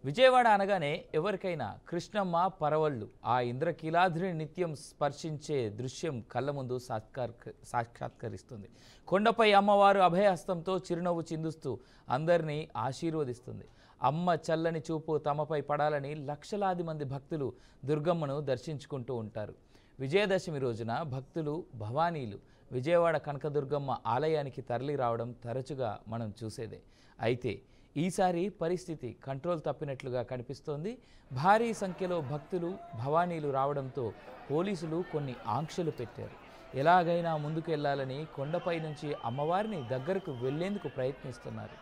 విజయవాడ అనగానే ఎవరికైనా కృష్ణమ్మ పరవళ్ళు ఆ ఇంద్రకీలాద్రిని నిత్యం స్పర్శించే దృశ్యం కళ్ళ ముందు సాక్షాత్క సాక్షాత్కరిస్తుంది కొండపై అమ్మవారు అభయహస్తంతో చిరునవ్వు చిందుస్తూ అందరినీ ఆశీర్వదిస్తుంది అమ్మ చల్లని చూపు తమపై పడాలని లక్షలాది మంది భక్తులు దుర్గమ్మను దర్శించుకుంటూ ఉంటారు విజయదశమి రోజున భక్తులు భవానీలు విజయవాడ కనకదుర్గమ్మ ఆలయానికి తరలి రావడం తరచుగా మనం చూసేదే అయితే ఈసారి పరిస్థితి కంట్రోల్ తప్పినట్లుగా కనిపిస్తోంది భారీ సంఖ్యలో భక్తులు భవానీలు రావడంతో పోలీసులు కొన్ని ఆంక్షలు పెట్టారు ఎలాగైనా ముందుకు వెళ్ళాలని కొండపై నుంచి అమ్మవారిని దగ్గరకు వెళ్లేందుకు ప్రయత్నిస్తున్నారు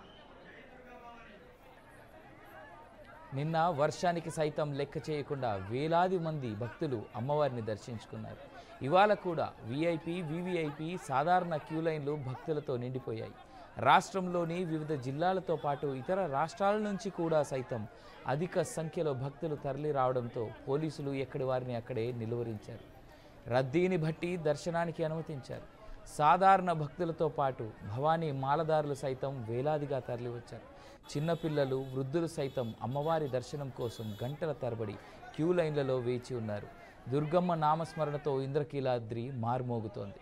నిన్న వర్షానికి సైతం లెక్క చేయకుండా వేలాది మంది భక్తులు అమ్మవారిని దర్శించుకున్నారు ఇవాళ కూడా వీఐపీ వీవీఐపీ సాధారణ క్యూ లైన్లు భక్తులతో నిండిపోయాయి రాష్ట్రంలోని వివిధ జిల్లాలతో పాటు ఇతర రాష్ట్రాల నుంచి కూడా సైతం అధిక సంఖ్యలో భక్తులు తరలి రావడంతో పోలీసులు ఎక్కడి వారిని అక్కడే నిలువరించారు రద్దీని బట్టి దర్శనానికి అనుమతించారు సాధారణ భక్తులతో పాటు భవానీ మాలదారులు సైతం వేలాదిగా తరలివచ్చారు చిన్నపిల్లలు వృద్ధులు సైతం అమ్మవారి దర్శనం కోసం గంటల తరబడి క్యూ లైన్లలో వేచి ఉన్నారు దుర్గమ్మ నామస్మరణతో ఇంద్రకీలాద్రి మారుమోగుతోంది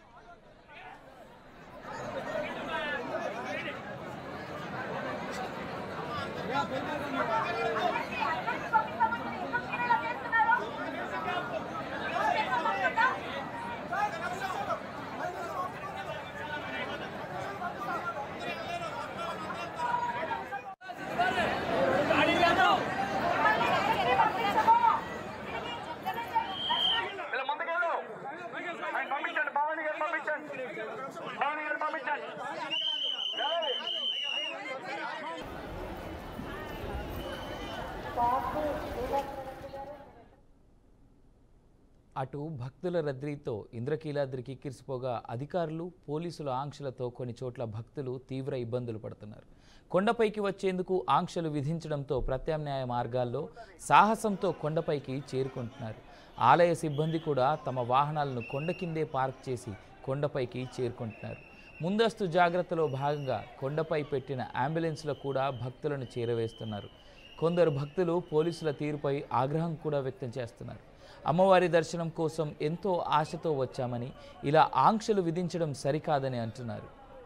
ఇలా ముందుకెళ్ళు ఆయన పంపించండి భవానీ గారు పంపించండి భవానీ గారు పంపించండి ఏయ్! అటు భక్తుల రద్దీతో ఇంద్రకీలాద్రికి కిరిసిపోగా అధికారులు పోలీసుల ఆంక్షలతో కొన్ని చోట్ల భక్తులు తీవ్ర ఇబ్బందులు పడుతున్నారు కొండపైకి వచ్చేందుకు ఆంక్షలు విధించడంతో ప్రత్యామ్నాయ మార్గాల్లో సాహసంతో కొండపైకి చేరుకుంటున్నారు ఆలయ సిబ్బంది కూడా తమ వాహనాలను కొండ కిందే పార్క్ చేసి కొండపైకి చేరుకుంటున్నారు ముందస్తు జాగ్రత్తలో భాగంగా కొండపై పెట్టిన అంబులెన్స్లో కూడా భక్తులను చేరవేస్తున్నారు కొందరు భక్తులు పోలీసుల తీరుపై ఆగ్రహం కూడా వ్యక్తం చేస్తున్నారు అమ్మవారి దర్శనం కోసం ఎంతో ఆశతో వచ్చామని ఇలా ఆంక్షలు విధించడం సరికాదని అంటున్నారు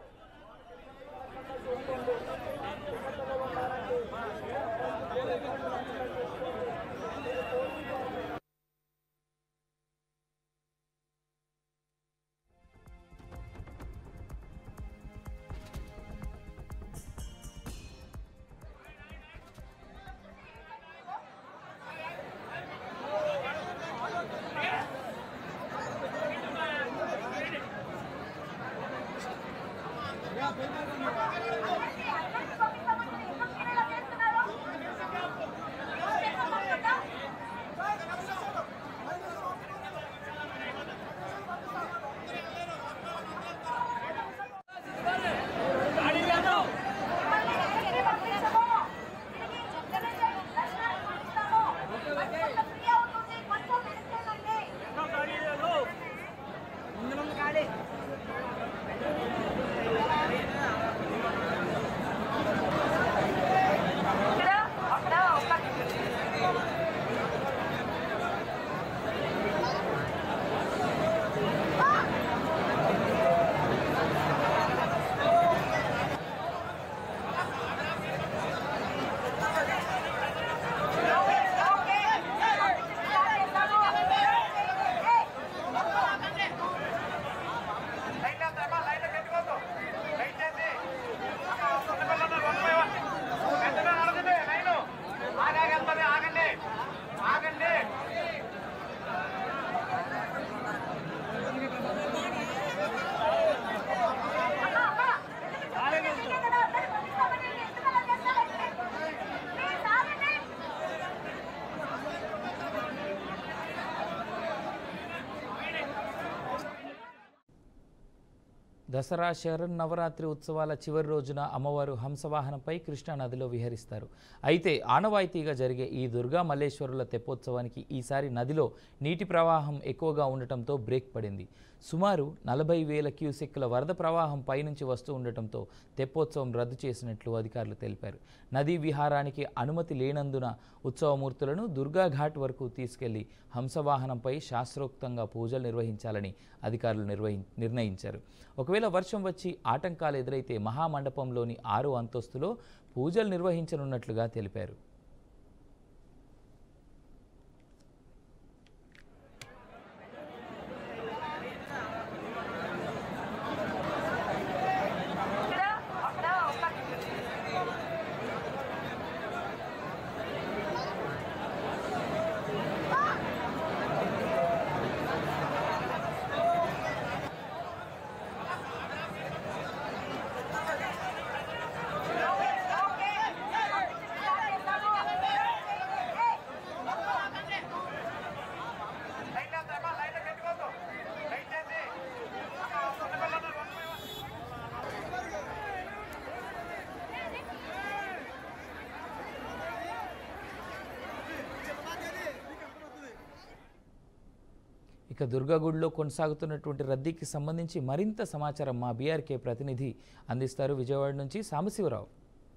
లైట్ అంతా అమ్మా, లైట్ పెట్టుకోవద్దు. లైట్ చేసి. చిన్నపిల్లలు one by one. పెద్దగా నడకండి, లైను. ఆగాగి వెళ్తుంది, ఆగండి ఆగండి దసరా శరన్నవరాత్రి ఉత్సవాల చివరి రోజున అమ్మవారు హంసవాహనంపై కృష్ణానదిలో విహరిస్తారు అయితే ఆనవాయితీగా జరిగే ఈ దుర్గా మల్లేశ్వరుల తెప్పోత్సవానికి ఈసారి నదిలో నీటి ప్రవాహం ఎక్కువగా ఉండటంతో బ్రేక్ పడింది సుమారు నలభై వేల క్యూసెక్కుల వరద ప్రవాహం పైనుంచి వస్తూ ఉండటంతో తెప్పోత్సవం రద్దు చేసినట్లు అధికారులు తెలిపారు నదీ విహారానికి అనుమతి లేనందున ఉత్సవమూర్తులను దుర్గాఘాట్ వరకు తీసుకెళ్లి హంసవాహనంపై శాస్త్రోక్తంగా పూజలు నిర్వహించాలని అధికారులు నిర్వహి నిర్ణయించారు ఒకవేళ వర్షం వచ్చి ఆటంకాలు ఎదురైతే మహామండపంలోని ఆరో అంతస్తులో పూజలు నిర్వహించనున్నట్లుగా తెలిపారు లైట్ వేస్తామా లైట్ పెట్టుకోవద్దు లైట్ చేసి చిన్నపిల్లలు వన్ బై వన్ ఇక దుర్గాగుడిలో కొనసాగుతున్నటువంటి రద్దీకి సంబంధించి మరింత సమాచారం మా బీఆర్కే ప్రతినిధి అందిస్తారు విజయవాడ నుంచి సాంబశివరావు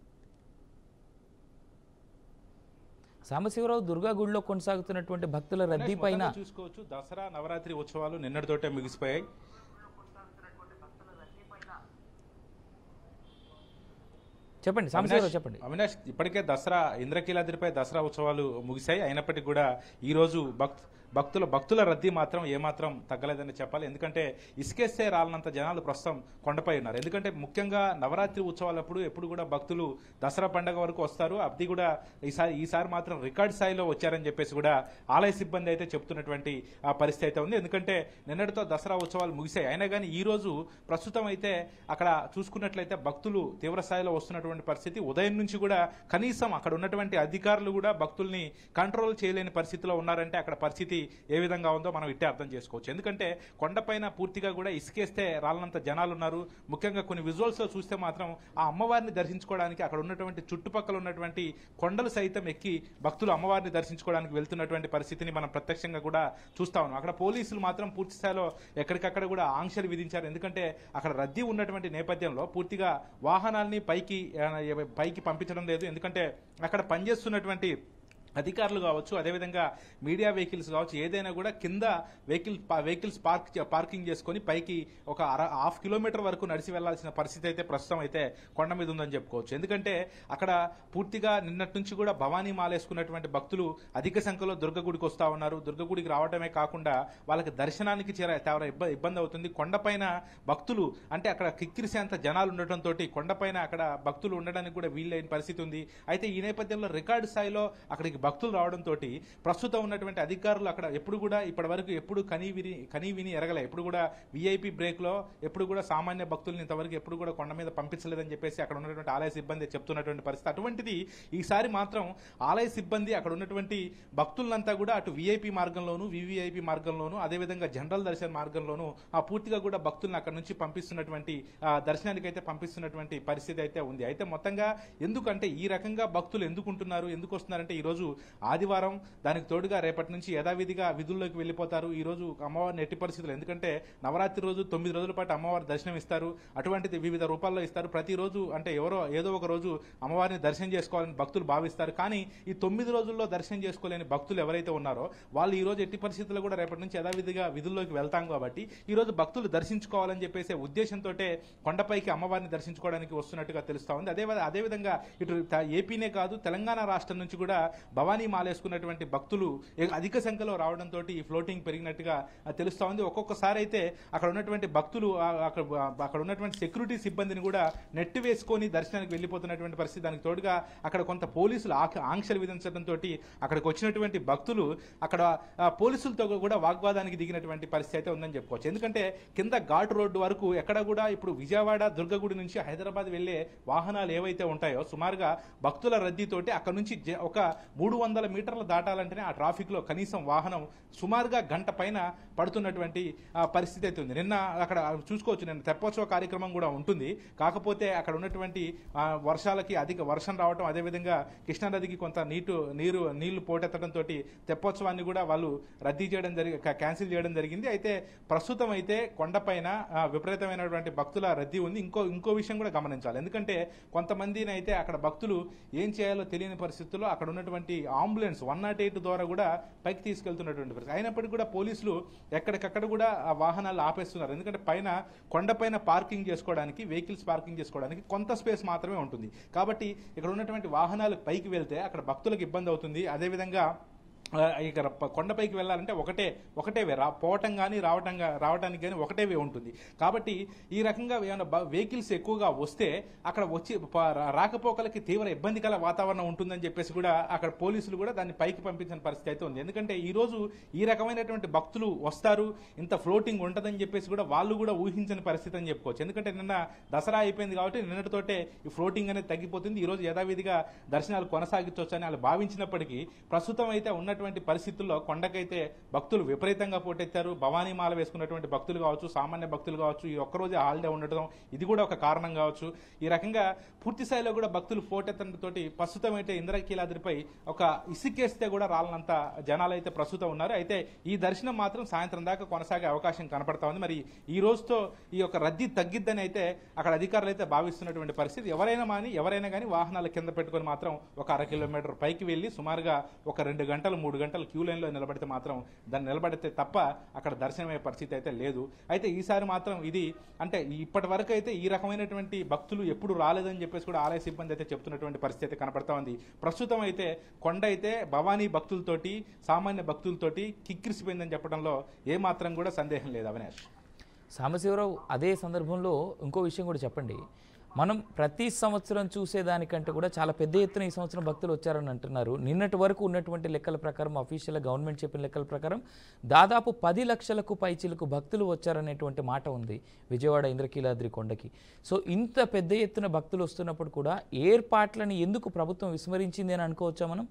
సాంబశివరావు దుర్గాగుడిలో కొనసాగుతున్నటువంటి భక్తుల రద్దీ పైన మొత్తంగా చూసుకోవచ్చు దసరా నవరాత్రి ఉత్సవాలు నిన్నటితోటే ముగిసిపోయాయి చెప్పండి సాంబశివరావు అవినాష్- చెప్పండి అవినాష్ ఇప్పటికే దసరా ఇంద్రకీలాద్రిపై దసరా ఉత్సవాలు ముగిశాయి అయినప్పటికీ కూడా ఈ రోజు భక్త్ భక్తుల భక్తుల రద్దీ మాత్రం ఏమాత్రం తగ్గలేదని చెప్పాలి ఎందుకంటే ఇసుకేస్తే రాలనంత జనాలు ప్రస్తుతం కొండపై ఉన్నారు ఎందుకంటే ముఖ్యంగా నవరాత్రి ఉత్సవాలప్పుడు ఎప్పుడు కూడా భక్తులు దసరా పండగ వరకు వస్తారు అది కూడా ఈసారి ఈసారి మాత్రం రికార్డ్ స్థాయిలో వచ్చారని చెప్పేసి కూడా ఆలయ సిబ్బంది అయితే చెప్తున్నటువంటి ఆ పరిస్థితి అయితే ఉంది ఎందుకంటే నిన్నటితో దసరా ఉత్సవాలు ముగిశాయి అయినా కానీ ఈ రోజు ప్రస్తుతం అయితే అక్కడ చూసుకున్నట్లయితే భక్తులు తీవ్ర స్థాయిలో వస్తున్నటువంటి పరిస్థితి ఉదయం నుంచి కూడా కనీసం అక్కడ ఉన్నటువంటి అధికారులు కూడా భక్తుల్ని కంట్రోల్ చేయలేని పరిస్థితిలో ఉన్నారంటే అక్కడ పరిస్థితి ఏ విధంగా ఉందో మనం ఇట్టే అర్థం చేసుకోవచ్చు ఎందుకంటే కొండపైన పూర్తిగా కూడా ఇసుకేస్తే రాలనంత జనాలు ఉన్నారు ముఖ్యంగా కొన్ని విజువల్స్ లో చూస్తే మాత్రం ఆ అమ్మవారిని దర్శించుకోవడానికి అక్కడ ఉన్నటువంటి చుట్టుపక్కల ఉన్నటువంటి కొండలు సైతం ఎక్కి భక్తులు అమ్మవారిని దర్శించుకోవడానికి వెళ్తున్నటువంటి పరిస్థితిని మనం ప్రత్యక్షంగా కూడా చూస్తా ఉన్నాం అక్కడ పోలీసులు మాత్రం పూర్తి స్థాయిలో ఎక్కడికక్కడ కూడా ఆంక్షలు విధించారు ఎందుకంటే అక్కడ రద్దీ ఉన్నటువంటి నేపథ్యంలో పూర్తిగా వాహనాల్ని పైకి ఆ, పైకి పంపించడం లేదు ఎందుకంటే అక్కడ పనిచేస్తున్నటువంటి అధికారులు కావచ్చు అదేవిధంగా మీడియా వెహికల్స్ కావచ్చు ఏదైనా కూడా కింద వెహికల్ వెహికల్స్ పార్క్ చే- పార్కింగ్ చేసుకొని పైకి ఒక అర హాఫ్ కిలోమీటర్ వరకు నడిచి వెళ్లాల్సిన పరిస్థితి అయితే ప్రస్తుతం అయితే కొండ మీద ఉందని చెప్పుకోవచ్చు ఎందుకంటే అక్కడ పూర్తిగా నిన్నటి నుంచి కూడా భవానీ మాలేసుకున్నటువంటి భక్తులు అధిక సంఖ్యలో దుర్గగుడికి వస్తా ఉన్నారు దుర్గగుడికి రావడమే కాకుండా వాళ్ళకి దర్శనానికి చేర తీవ్ర ఇబ్బ- ఇబ్బంది అవుతుంది కొండపైన భక్తులు అంటే అక్కడ కిక్కిరిసేంత జనాలు ఉండటంతో కొండపైన అక్కడ భక్తులు ఉండడానికి కూడా వీలైన పరిస్థితి ఉంది అయితే ఈ నేపథ్యంలో రికార్డు స్థాయిలో అక్కడికి భక్తులు రావడంతో ప్రస్తుతం ఉన్నటువంటి అధికారులు అక్కడ ఎప్పుడు కూడా ఇప్పటి వరకు ఎప్పుడు కనీ విని కనీ విని ఎరగలే ఎప్పుడు కూడా విఐపి బ్రేక్ లో ఎప్పుడు కూడా సామాన్య భక్తుల్ని ఇంతవరకు ఎప్పుడు కూడా కొండ మీద పంపించలేదని చెప్పేసి అక్కడ ఉన్నటువంటి ఆలయ సిబ్బంది చెప్తున్నటువంటి పరిస్థితి అటువంటిది ఈసారి మాత్రం ఆలయ సిబ్బంది అక్కడ ఉన్నటువంటి భక్తులంతా కూడా అటు విఐపి మార్గంలోను వివిఐపి మార్గంలోను అదేవిధంగా జనరల్ దర్శన మార్గంలోను ఆ పూర్తిగా కూడా భక్తులను అక్కడ నుంచి పంపిస్తున్నటువంటి ఆ, దర్శనానికి అయితే పంపిస్తున్నటువంటి పరిస్థితి అయితే ఉంది అయితే మొత్తంగా ఎందుకంటే ఈ రకంగా భక్తులు ఎందుకు ఉంటున్నారు ఎందుకు వస్తున్నారంటే ఈ రోజు ఆదివారం దానికి తోడుగా రేపటి నుంచి యథావిధిగా విధుల్లోకి వెళ్ళిపోతారు ఈ రోజు అమ్మవారిని ఎట్టి పరిస్థితులు ఎందుకంటే నవరాత్రి రోజు తొమ్మిది రోజుల పాటు అమ్మవారి దర్శనం ఇస్తారు అటువంటిది వివిధ రూపాల్లో ఇస్తారు ప్రతిరోజు అంటే ఎవరో ఏదో ఒక రోజు అమ్మవారిని దర్శనం చేసుకోవాలని భక్తులు భావిస్తారు కానీ ఈ తొమ్మిది రోజుల్లో దర్శనం చేసుకోలేని భక్తులు ఎవరైతే ఉన్నారో వాళ్ళు ఈ రోజు ఎట్టి పరిస్థితుల్లో కూడా రేపటి నుంచి యథావిధిగా విధుల్లోకి వెళ్తాం కాబట్టి ఈ రోజు భక్తులు దర్శించుకోవాలని చెప్పేసి ఉద్దేశంతో కొండపైకి అమ్మవారిని దర్శించుకోవడానికి వస్తున్నట్టుగా తెలుస్తా ఉంది అదే అదేవిధంగా ఇటు త- ఏపీనే కాదు తెలంగాణ రాష్ట్రం నుంచి కూడా భవానీ మాలేసుకున్నటువంటి భక్తులు ఎ- అధిక సంఖ్యలో రావడంతో ఈ ఫ్లోటింగ్ పెరిగినట్టుగా ఆ, తెలుస్తా ఉంది ఒక్కొక్కసారి అయితే అక్కడ ఉన్నటువంటి భక్తులు ఆ, అక్కడ అక్కడ ఉన్నటువంటి సెక్యూరిటీ సిబ్బందిని కూడా నెట్టి వేసుకొని దర్శనానికి వెళ్ళిపోతున్నటువంటి పరిస్థితి దానికి తోడుగా అక్కడ కొంత పోలీసులు ఆక- ఆంక్షలు విధించడంతో అక్కడికి వచ్చినటువంటి భక్తులు అక్కడ ఆ, పోలీసులతో కూడా వాగ్వాదానికి దిగినటువంటి పరిస్థితి అయితే ఉందని చెప్పుకోవచ్చు ఎందుకంటే కింద ఘాట్ రోడ్డు వరకు ఎక్కడ కూడా ఇప్పుడు విజయవాడ దుర్గగుడి నుంచి హైదరాబాద్ వెళ్లే వాహనాలు ఏవైతే ఉంటాయో సుమారుగా భక్తుల రద్దీతోటి అక్కడ నుంచి జ- ఒక మూడు మూడు వందల మీటర్లు దాటాలంటేనే ఆ ట్రాఫిక్లో కనీసం వాహనం సుమారుగా గంట పైన పడుతున్నటువంటి ఆ, పరిస్థితి అయితే ఉంది నిన్న అక్కడ చూసుకోవచ్చు నిన్న తెప్పోత్సవ కార్యక్రమం కూడా ఉంటుంది కాకపోతే అక్కడ ఉన్నటువంటి ఆ, వర్షాలకి అధిక వర్షం రావటం అదేవిధంగా కృష్ణానదికి కొంత నీటు నీరు నీళ్లు పోటెత్తడంతో తెప్పోత్సవాన్ని కూడా వాళ్ళు రద్దీ చేయడం జరిగి క్యాన్సిల్ చేయడం జరిగింది అయితే ప్రస్తుతం అయితే కొండపైన ఆ, విపరీతమైనటువంటి భక్తుల రద్దీ ఉంది ఇంకో ఇంకో విషయం కూడా గమనించాలి ఎందుకంటే కొంతమందిని అయితే అక్కడ భక్తులు ఏం చేయాలో తెలియని పరిస్థితుల్లో అక్కడ ఉన్నటువంటి అంబులెన్స్ వన్ నాట్ ఎయిట్ ద్వారా కూడా పైకి తీసుకెళ్తున్నటువంటి పరిస్థితి అయినప్పటికీ కూడా పోలీసులు ఎక్కడికక్కడ కూడా ఆ వాహనాలు ఆపేస్తున్నారు ఎందుకంటే పైన కొండపైన పార్కింగ్ చేసుకోవడానికి వెహికల్స్ పార్కింగ్ చేసుకోవడానికి కొంత స్పేస్ మాత్రమే ఉంటుంది కాబట్టి ఇక్కడ ఉన్నటువంటి వాహనాలు పైకి వెళ్తే అక్కడ భక్తులకు ఇబ్బంది అవుతుంది అదేవిధంగా ఆ, ఇక్కడ ప- కొండపైకి వెళ్ళాలంటే ఒకటే ఒకటే వే రా పోవటం కానీ రావటం గా- రావటానికి కానీ ఒకటే వే ఉంటుంది కాబట్టి ఈ రకంగా ఏమైనా వెహికల్స్ ఎక్కువగా వస్తే అక్కడ వచ్చి ప- రా- రాకపోకలకి తీవ్ర ఇబ్బందికర వాతావరణం ఉంటుందని చెప్పేసి కూడా అక్కడ పోలీసులు కూడా దాన్ని పైకి పంపించిన పరిస్థితి అయితే ఉంది ఎందుకంటే ఈ రోజు ఈ రకమైనటువంటి భక్తులు వస్తారు ఇంత ఫ్లోటింగ్ ఉంటుందని చెప్పేసి కూడా వాళ్ళు కూడా ఊహించని పరిస్థితి అని చెప్పుకోవచ్చు ఎందుకంటే నిన్న దసరా అయిపోయింది కాబట్టి నిన్నటితోటే ఈ ఫ్లోటింగ్ అనేది తగ్గిపోతుంది ఈ రోజు యథావిధిగా దర్శనాలు కొనసాగించవచ్చు అని వాళ్ళు భావించినప్పటికీ ప్రస్తుతం అయితే ఉన్నటువంటి పరిస్థితుల్లో కొండకైతే భక్తులు విపరీతంగా పోటెత్తారు భవానీ మాల వేసుకున్నటువంటి భక్తులు కావచ్చు సామాన్య భక్తులు కావచ్చు ఈ ఒక్కరోజే హాలిడే ఉండటం ఇది కూడా ఒక కారణం కావచ్చు ఈ రకంగా పూర్తి స్థాయిలో కూడా భక్తులు పోటెత్తడంతో ప్రస్తుతం అయితే ఇంద్రకీలాద్రిపై ఒక ఇసుకేస్తే కూడా రాలనంత జనాలు అయితే ప్రస్తుతం ఉన్నారు అయితే ఈ దర్శనం మాత్రం సాయంత్రం దాకా కొనసాగే అవకాశం కనపడతా ఉంది మరి ఈ రోజుతో ఈ యొక్క రద్దీ తగ్గిద్దని అయితే అక్కడ అధికారులు అయితే భావిస్తున్నటువంటి పరిస్థితి ఎవరైనా మాని ఎవరైనా కానీ వాహనాల కింద పెట్టుకొని మాత్రం ఒక అర కిలోమీటర్ పైకి వెళ్ళి సుమారుగా ఒక రెండు గంటలు మూడు గంటలు క్యూ లైన్లో నిలబడితే మాత్రం దాన్ని నిలబడితే తప్ప అక్కడ దర్శనమయ్యే పరిస్థితి అయితే లేదు అయితే ఈసారి మాత్రం ఇది అంటే ఇప్పటి వరకు అయితే ఈ రకమైనటువంటి భక్తులు ఎప్పుడు రాలేదని చెప్పేసి కూడా ఆలయ సిబ్బంది అయితే చెప్తున్నటువంటి పరిస్థితి అయితే కనపడతా ఉంది ప్రస్తుతం అయితే కొండ అయితే భవానీ భక్తులతోటి సామాన్య భక్తులతోటి కిక్కిరిసిపోయిందని చెప్పడంలో ఏమాత్రం కూడా సందేహం లేదు అవినాష్ సాంబశివరావు అదే సందర్భంలో ఇంకో విషయం కూడా చెప్పండి మనం ప్రతి సంవత్సరం చూసేదానికంటే కూడా చాలా పెద్ద ఎత్తున ఈ సంవత్సరం భక్తులు వచ్చారని అంటున్నారు నిన్నటి వరకు ఉన్నటువంటి లెక్కల ప్రకారం అఫీషియల్ గవర్నమెంట్ చెప్పిన లెక్కల ప్రకారం దాదాపు పది లక్షలకు పైచిలకు భక్తులు వచ్చారనేటువంటి మాట ఉంది విజయవాడ ఇంద్రకీలాద్రి కొండకి సో ఇంత పెద్ద ఎత్తున భక్తులు వస్తున్నప్పుడు కూడా ఏర్పాట్లని ఎందుకు ప్రభుత్వం విస్మరించింది అని అనుకోవచ్చా మనం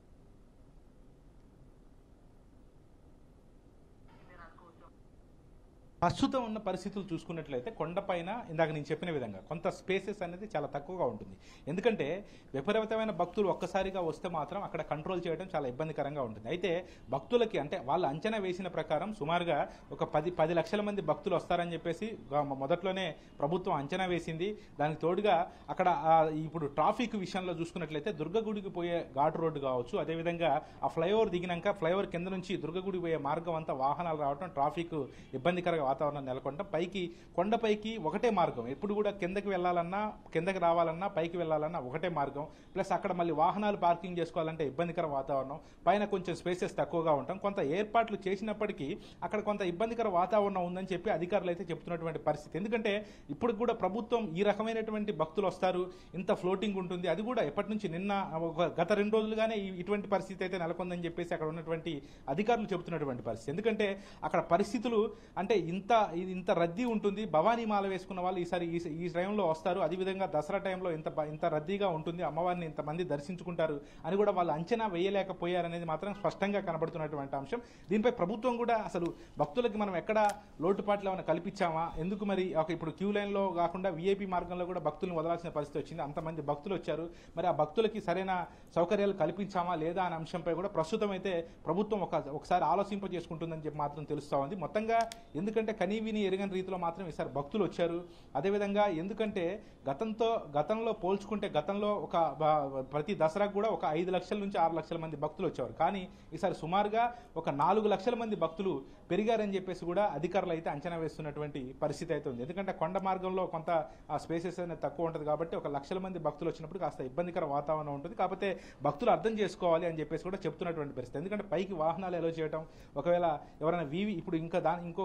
ప్రస్తుతం ఉన్న పరిస్థితులు చూసుకున్నట్లయితే కొండపైన ఇందాక నేను చెప్పిన విధంగా కొంత స్పేసెస్ అనేది చాలా తక్కువగా ఉంటుంది ఎందుకంటే విపరీతమైన భక్తులు ఒక్కసారిగా వస్తే మాత్రం అక్కడ కంట్రోల్ చేయడం చాలా ఇబ్బందికరంగా ఉంటుంది అయితే భక్తులకి అంటే వాళ్ళు అంచనా వేసిన ప్రకారం సుమారుగా ఒక పది పది లక్షల మంది భక్తులు వస్తారని చెప్పేసి గా- మొదట్లోనే ప్రభుత్వం అంచనా వేసింది దానికి తోడుగా అక్కడ ఆ, ఇప్పుడు ట్రాఫిక్ విషయంలో చూసుకున్నట్లయితే దుర్గగుడికి పోయే ఘాట్ రోడ్డు కావచ్చు అదేవిధంగా ఆ ఫ్లైఓవర్ దిగినాక ఫ్లైఓవర్ కింద నుంచి దుర్గగుడి పోయే మార్గం అంతా వాహనాలు రావడం ట్రాఫిక్ ఇబ్బందికర వాతావరణం నెలకొనడం పైకి కొండపైకి ఒకటే మార్గం ఎప్పుడు కూడా కిందకి వెళ్ళాలన్నా కిందకి రావాలన్నా పైకి వెళ్ళాలన్నా ఒకటే మార్గం ప్లస్ అక్కడ మళ్ళీ వాహనాలు పార్కింగ్ చేసుకోవాలంటే ఇబ్బందికర వాతావరణం పైన కొంచెం స్పేసెస్ తక్కువగా ఉంటాం కొంత ఏర్పాట్లు చేసినప్పటికీ అక్కడ కొంత ఇబ్బందికర వాతావరణం ఉందని చెప్పి అధికారులు అయితే చెప్తున్నటువంటి పరిస్థితి ఎందుకంటే ఇప్పుడు కూడా ప్రభుత్వం ఈ రకమైనటువంటి భక్తులు వస్తారు ఇంత ఫ్లోటింగ్ ఉంటుంది అది కూడా ఎప్పటి నుంచి నిన్న ఒక గత రెండు రోజులుగానే ఈ- ఇటువంటి పరిస్థితి అయితే నెలకొందని చెప్పేసి అక్కడ ఉన్నటువంటి అధికారులు చెబుతున్నటువంటి పరిస్థితి ఎందుకంటే అక్కడ పరిస్థితులు అంటే ఇంత ఇది ఇంత రద్దీ ఉంటుంది భవానీ మాల వేసుకున్న వాళ్ళు ఈసారి ఈ ఈ టైంలో వస్తారు అదేవిధంగా దసరా టైంలో ఇంత బ- ఇంత రద్దీగా ఉంటుంది అమ్మవారిని ఇంతమంది దర్శించుకుంటారు అని కూడా వాళ్ళు అంచనా వేయలేకపోయారనేది మాత్రం స్పష్టంగా కనబడుతున్నటువంటి అంశం దీనిపై ప్రభుత్వం కూడా అసలు భక్తులకి మనం ఎక్కడ లోటుపాట్లు ఏమైనా కల్పించామా ఎందుకు మరి ఒక ఇప్పుడు క్యూ లైన్లో కాకుండా విఐపి మార్గంలో కూడా భక్తులను వదలాల్సిన పరిస్థితి వచ్చింది అంతమంది భక్తులు వచ్చారు మరి ఆ భక్తులకి సరైన సౌకర్యాలు కల్పించామా లేదా అనే అంశంపై కూడా ప్రస్తుతం అయితే ప్రభుత్వం ఒక ఒకసారి ఆలోచింప చేసుకుంటుందని చెప్పి మాత్రం తెలుస్తా ఉంది మొత్తంగా ఎందుకంటే కనీవిని ఎరగని రీతిలో మాత్రం ఈసారి భక్తులు వచ్చారు అదేవిధంగా ఎందుకంటే గతంతో గతంలో పోల్చుకుంటే గతంలో ఒక బ- ప్రతి దసరాకు కూడా ఒక ఐదు లక్షల నుంచి ఆరు లక్షల మంది భక్తులు వచ్చేవారు కానీ ఈసారి సుమారుగా ఒక నాలుగు లక్షల మంది భక్తులు పెరిగారని చెప్పేసి కూడా అధికారులు అయితే అంచనా వేస్తున్నటువంటి పరిస్థితి అయితే ఉంది ఎందుకంటే కొండ మార్గంలో కొంత స్పేసెస్ అనేది తక్కువ ఉంటుంది కాబట్టి ఒక లక్షల మంది భక్తులు వచ్చినప్పుడు కాస్త ఇబ్బందికర వాతావరణం ఉంటుంది కాకపోతే భక్తులు అర్థం చేసుకోవాలి అని చెప్పేసి కూడా చెప్తున్నటువంటి పరిస్థితి ఎందుకంటే పైకి వాహనాలు ఎలో చేయడం ఒకవేళ ఎవరైనా వీవి ఇప్పుడు ఇంకా దాని ఇంకో ఇంకొక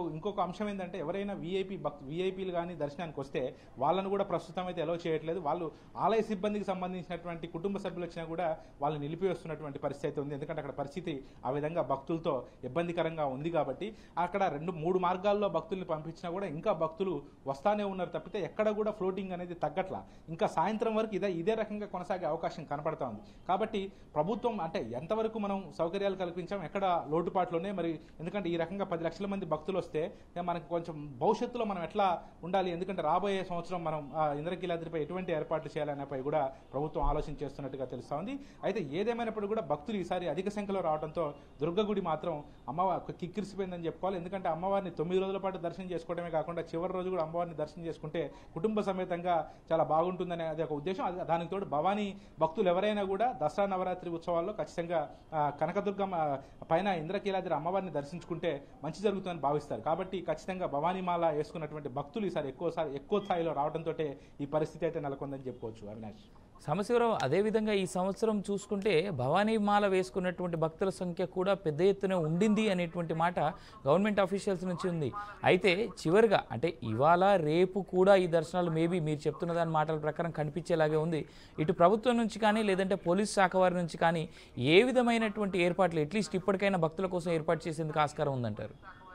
అంశం ఏంటంటే ఎవరైనా వీఐపీ భక్ వీఐపీలు కానీ దర్శనానికి వస్తే వాళ్ళను కూడా ప్రస్తుతం అయితే ఎలో చేయట్లేదు వాళ్ళు ఆలయ సిబ్బందికి సంబంధించినటువంటి కుటుంబ సభ్యులు వచ్చినా కూడా వాళ్ళు నిలిపివేస్తున్నటువంటి పరిస్థితి అయితే ఉంది ఎందుకంటే అక్కడ పరిస్థితి ఆ విధంగా భక్తులతో ఇబ్బందికరంగా ఉంది కాబట్టి అక్కడ రెండు మూడు మార్గాల్లో భక్తుల్ని పంపించినా కూడా ఇంకా భక్తులు వస్తానే ఉన్నారు తప్పితే ఎక్కడ కూడా ఫ్లోటింగ్ అనేది తగ్గట్లా ఇంకా సాయంత్రం వరకు ఇదే ఇదే రకంగా కొనసాగే అవకాశం కనపడతా ఉంది కాబట్టి ప్రభుత్వం అంటే ఎంతవరకు మనం సౌకర్యాలు కల్పించాం ఎక్కడ లోటుపాట్లోనే మరి ఎందుకంటే ఈ రకంగా పది లక్షల మంది భక్తులు వస్తే ఇక మనకు కొంచెం భవిష్యత్తులో మనం ఎట్లా ఉండాలి ఎందుకంటే రాబోయే సంవత్సరం మనం ఆ ఇంద్రకీలాద్రిపై ఎటువంటి ఏర్పాట్లు చేయాలనేపై కూడా ప్రభుత్వం ఆలోచన చేస్తున్నట్టుగా తెలుస్తా ఉంది అయితే ఏదేమైనప్పుడు కూడా భక్తులు ఈసారి అధిక సంఖ్యలో రావడంతో దుర్గ గుడి మాత్రం అమ్మవారి కిక్కిరిసిపోయిందని చెప్పుకోవాలి ఎందుకంటే అమ్మవారిని తొమ్మిది రోజుల పాటు దర్శనం చేసుకోవడమే కాకుండా చివరి రోజు కూడా అమ్మవారిని దర్శనం చేసుకుంటే కుటుంబ సమేతంగా చాలా బాగుంటుందనే అది ఒక ఉద్దేశం అది దానికి తోడు భవానీ భక్తులు ఎవరైనా కూడా దసరా నవరాత్రి ఉత్సవాల్లో ఖచ్చితంగా ఆ, కనకదుర్గమ్మ పైన ఇంద్రకీలాద్రి అమ్మవారిని దర్శించుకుంటే మంచి జరుగుతుందని భావిస్తారు కాబట్టి ఖచ్చితంగా భవానీ మాల వేసుకున్నటువంటి భక్తులు ఈసారి ఎక్కువ సారి ఎక్కువ స్థాయిలో రావడంతో ఈ పరిస్థితి అయితే నెలకొందని చెప్పుకోవచ్చు అవినాష్ సమశివరావు అదేవిధంగా ఈ సంవత్సరం చూసుకుంటే భవానీ మాల వేసుకున్నటువంటి భక్తుల సంఖ్య కూడా పెద్ద ఎత్తున ఉండింది అనేటువంటి మాట గవర్నమెంట్ అఫీషియల్స్ నుంచి ఉంది అయితే చివరిగా అంటే ఇవాళ రేపు కూడా ఈ దర్శనాలు మేబీ మీరు చెప్తున్న దాని మాటల ప్రకారం కనిపించేలాగే ఉంది ఇటు ప్రభుత్వం నుంచి కానీ లేదంటే పోలీస్ శాఖ వారి నుంచి కానీ ఏ విధమైనటువంటి ఏర్పాట్లు అట్లీస్ట్ ఇప్పటికైనా భక్తుల కోసం ఏర్పాటు చేసేందుకు ఆస్కారం ఉందంటారు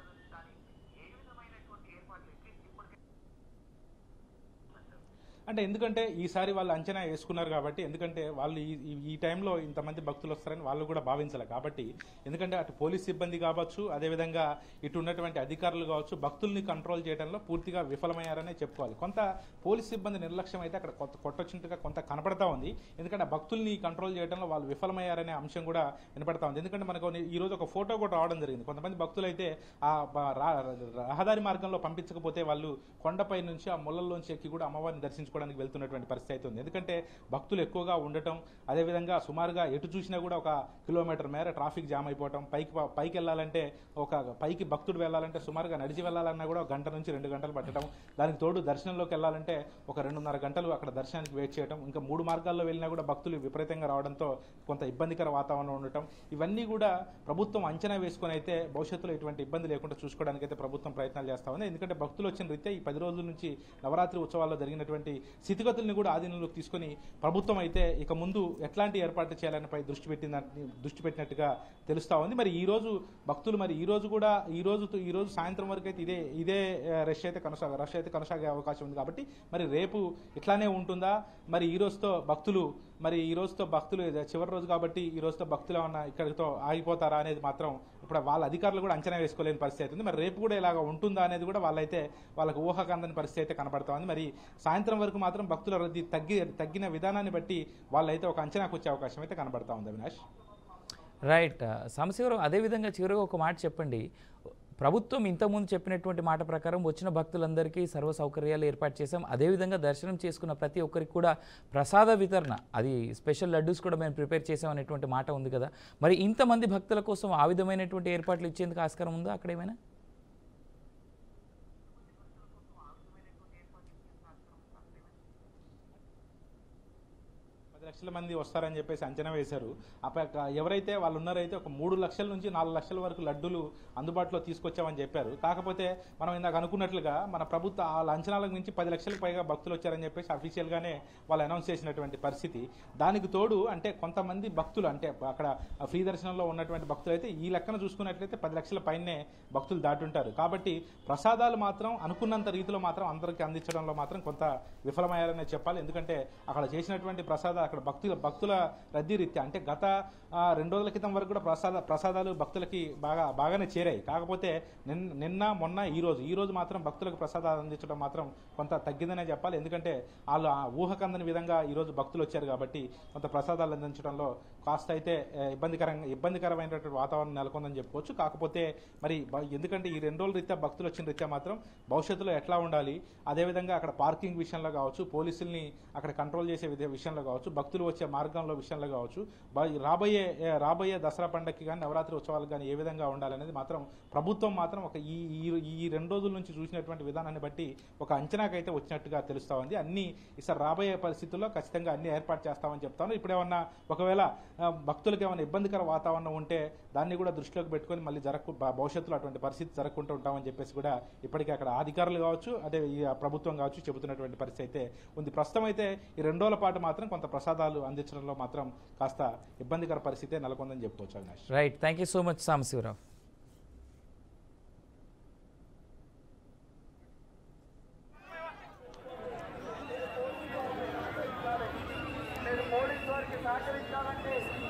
అంటే ఎందుకంటే ఈసారి వాళ్ళు అంచనా వేసుకున్నారు కాబట్టి ఎందుకంటే వాళ్ళు ఈ ఈ- ఈ టైంలో ఇంతమంది భక్తులు వస్తారని వాళ్ళు కూడా భావించాలి కాబట్టి ఎందుకంటే అటు పోలీస్ సిబ్బంది కావచ్చు అదేవిధంగా ఇటు ఉన్నటువంటి అధికారులు కావచ్చు భక్తుల్ని కంట్రోల్ చేయడంలో పూర్తిగా విఫలమయ్యారనే చెప్పుకోవాలి కొంత పోలీస్ సిబ్బంది నిర్లక్ష్యం అయితే అక్కడ కొత్త కొట్టొచ్చినట్టుగా కొంత కనపడతా ఉంది ఎందుకంటే ఆ భక్తుల్ని కంట్రోల్ చేయడంలో వాళ్ళు విఫలమయ్యారనే అంశం కూడా వినపడతా ఉంది ఎందుకంటే మనకు ఈ రోజు ఒక ఫోటో కూడా రావడం జరిగింది కొంతమంది భక్తులు అయితే ఆ బ- రా- రహదారి మార్గంలో పంపించకపోతే వాళ్ళు కొండపై నుంచి ఆ ముళ్ళల్లోంచి ఎక్కి కూడా అమ్మవారిని దర్శించుకోవడానికి వెళ్తున్నటువంటి పరిస్థితి అయితే ఉంది ఎందుకంటే భక్తులు ఎక్కువగా ఉండటం అదేవిధంగా సుమారుగా ఎటు చూసినా కూడా ఒక కిలోమీటర్ మేర ట్రాఫిక్ జామ్ అయిపోవటం పైకి ప- పైకి వెళ్ళాలంటే ఒక పైకి భక్తుడు వెళ్ళాలంటే సుమారుగా నడిచి వెళ్ళాలన్నా కూడా ఒక గంట నుంచి రెండు గంటలు పట్టడం దానికి తోడు దర్శనంలోకి వెళ్ళాలంటే ఒక రెండున్నర గంటలు అక్కడ దర్శనానికి వెయిట్ చేయడం ఇంకా మూడు మార్గాల్లో వెళ్ళినా కూడా భక్తులు విపరీతంగా రావడంతో కొంత ఇబ్బందికర వాతావరణం ఉండటం ఇవన్నీ కూడా ప్రభుత్వం అంచనా వేసుకొని అయితే భవిష్యత్తులో ఎటువంటి ఇబ్బంది లేకుండా చూసుకోవడానికి అయితే ప్రభుత్వం ప్రయత్నాలు చేస్తా ఉంది ఎందుకంటే భక్తులు వచ్చిన రీత్యా ఈ పది రోజుల నుంచి నవరాత్రి ఉత్సవాల్లో జరిగినటువంటి స్థితిగతుల్ని కూడా ఆధీనంలోకి తీసుకొని ప్రభుత్వం అయితే ఇక ముందు ఎట్లాంటి ఏర్పాట్లు చేయాలనిపై దృష్టి పెట్టిందని దృష్టి పెట్టినట్టుగా తెలుస్తా ఉంది మరి ఈ రోజు భక్తులు మరి ఈ రోజు కూడా ఈ రోజు ఈ రోజు సాయంత్రం వరకు అయితే ఇదే ఇదే ఆ, రష్ అయితే కొనసాగ రష్ అయితే కొనసాగే అవకాశం ఉంది కాబట్టి మరి రేపు ఇట్లానే ఉంటుందా మరి ఈ రోజుతో భక్తులు మరి ఈ రోజుతో భక్తులు ఇది చివరి రోజు కాబట్టి ఈ రోజుతో భక్తులు ఏమన్నా ఇక్కడితో ఆగిపోతారా అనేది మాత్రం ఇప్పుడు వాళ్ళ అధికారులు కూడా అంచనా వేసుకోలేని పరిస్థితి అవుతుంది మరి రేపు కూడా ఇలాగ ఉంటుందా అనేది కూడా వాళ్ళైతే వాళ్ళకి ఊహకు అందని పరిస్థితి అయితే కనబడతా ఉంది మరి సాయంత్రం వరకు మాత్రం భక్తుల రద్దీ తగ్గి తగ్గిన విధానాన్ని బట్టి వాళ్ళైతే ఒక అంచనాకు వచ్చే అవకాశం అయితే కనబడతా ఉంది అవినాష్ రైట్ సమశివరావు అదేవిధంగా చివరిగా ఒక మాట చెప్పండి ప్రభుత్వం ఇంతకుముందు చెప్పినటువంటి మాట ప్రకారం వచ్చిన భక్తులందరికీ సర్వ సౌకర్యాలు ఏర్పాటు చేశాం అదేవిధంగా దర్శనం చేసుకున్న ప్రతి ఒక్కరికి కూడా ప్రసాద వితరణ అది స్పెషల్ లడ్డూస్ కూడా మేము ప్రిపేర్ చేసాం అనేటువంటి మాట ఉంది కదా మరి ఇంతమంది భక్తుల కోసం ఆ విధమైనటువంటి ఏర్పాట్లు ఇచ్చేందుకు ఆస్కారం ఉందా అక్కడ ఏమైనా పది లక్షల మంది వస్తారని చెప్పేసి అంచనా వేశారు అప్ప ఎవరైతే వాళ్ళు ఉన్నారైతే ఒక మూడు లక్షల నుంచి నాలుగు లక్షల వరకు లడ్డులు అందుబాటులో తీసుకొచ్చామని చెప్పారు కాకపోతే మనం ఇందాక అనుకున్నట్లుగా మన ప్రభుత్వ ఆ అంచనాలకు మించి పది లక్షలకు పైగా భక్తులు వచ్చారని చెప్పేసి అఫీషియల్గానే వాళ్ళు అనౌన్స్ చేసినటువంటి పరిస్థితి దానికి తోడు అంటే కొంతమంది భక్తులు అంటే అక్కడ ఫ్రీ దర్శనంలో ఉన్నటువంటి భక్తులు అయితే ఈ లెక్కన చూసుకున్నట్లయితే పది లక్షల పైనే భక్తులు దాటుంటారు కాబట్టి ప్రసాదాలు మాత్రం అనుకున్నంత రీతిలో మాత్రం అందరికీ అందించడంలో మాత్రం కొంత విఫలమయ్యారనే చెప్పాలి ఎందుకంటే అక్కడ చేసినటువంటి ప్రసాదాలు అక్కడ భక్తుల భక్తుల రద్దీ రీత్యా అంటే గత ఆ, రెండు రోజుల క్రితం వరకు కూడా ప్రసాద ప్రసాదాలు భక్తులకి బాగా బాగానే చేరాయి కాకపోతే నిన్న నిన్న మొన్న ఈ రోజు ఈ రోజు మాత్రం భక్తులకు ప్రసాదాలు అందించడం మాత్రం కొంత తగ్గిందనే చెప్పాలి ఎందుకంటే వాళ్ళు ఆ ఊహకందని విధంగా ఈ రోజు భక్తులు వచ్చారు కాబట్టి కొంత ప్రసాదాలు అందించడంలో కాస్త అయితే ఏ, ఇబ్బందికరంగా ఇబ్బందికరమైనటువంటి వాతావరణం నెలకొందని చెప్పుకోవచ్చు కాకపోతే మరి బ- ఎందుకంటే ఈ రెండు రోజుల రీత్యా భక్తులు వచ్చిన రీత్యా మాత్రం భవిష్యత్తులో ఎట్లా ఉండాలి అదేవిధంగా అక్కడ పార్కింగ్ విషయంలో కావచ్చు పోలీసుల్ని అక్కడ కంట్రోల్ చేసే విధ విషయంలో కావచ్చు భక్తులు వచ్చే మార్గంలో విషయంలో కావచ్చు బ- రాబోయే ఏ, రాబోయే దసరా పండగకి కానీ నవరాత్రి ఉత్సవాలకు కానీ ఏ విధంగా ఉండాలనేది మాత్రం ప్రభుత్వం మాత్రం ఒక ఈ ఈ- ఈ రెండు రోజుల నుంచి చూసినటువంటి విధానాన్ని బట్టి ఒక అంచనాకైతే వచ్చినట్టుగా తెలుస్తా ఉంది అన్ని ఈసారి రాబోయే పరిస్థితుల్లో ఖచ్చితంగా అన్ని ఏర్పాటు చేస్తామని చెప్తాను ఇప్పుడేమన్నా ఒకవేళ ఆ, భక్తులకు ఏమైనా ఇబ్బందికర వాతావరణం ఉంటే దాన్ని కూడా దృష్టిలోకి పెట్టుకొని మళ్ళీ జరగకు భ- భవిష్యత్తులో అటువంటి పరిస్థితి జరగకుండా ఉంటామని చెప్పేసి కూడా ఇప్పటికే అక్కడ అధికారులు కావచ్చు అదే ఈ ప్రభుత్వం కావచ్చు చెబుతున్నటువంటి పరిస్థితి అయితే ఉంది ప్రస్తుతం అయితే ఈ రెండు రోజుల పాటు మాత్రం కొంత ప్రసాదాలు అందించడంలో మాత్రం కాస్త ఇబ్బందికర పరిస్థితే నెలకొందని చెప్పుకోవచ్చు Avinash right thank you so much Sambasivarao మీరు పోలీసు వారికి సహకరించాలంటే